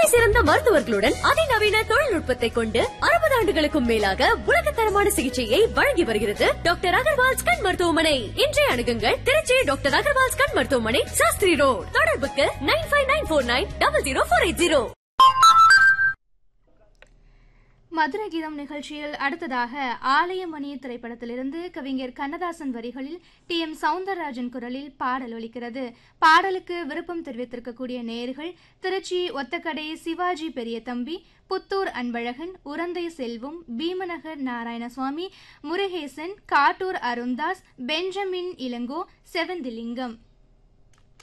சிறந்த மருத்துவர்களுடன் அதிநவீன தொழில்நுட்பத்தை கொண்டு அறுபது ஆண்டுகளுக்கும் மேலாக உலகத்தரமான சிகிச்சையை வழங்கி வருகிறது டாக்டர் அகர்வால்ஸ் கண் மருத்துவமனை இன்றைய அணுகுங்கள் திருச்சி டாக்டர் அகர்வால்ஸ் கண் மருத்துவமனை சாஸ்திரி ரோட் தொடர்புக்கு nine five nine four nine double zero four eight zero Madurai கீதம் நிகழ்ச்சியில் அடுத்ததாக ஆலயமணி திரைப்படத்திலிருந்து கவிஞர் கண்ணதாசன் வரிகளில் டி எம் சவுந்தரராஜன் குரலில் பாடல் ஒலிக்கிறது பாடலுக்கு விருப்பம் தெரிவித்திருக்கக்கூடிய நேர்கள் திருச்சி ஒத்தக்கடை சிவாஜி பெரிய தம்பி புத்தூர் அன்பழகன் உரந்தை செல்வம் பீமநகர் நாராயணசுவாமி முருகேசன் காட்டூர் அருந்தாஸ் பெஞ்சமின் இளங்கோ செவந்திலிங்கம்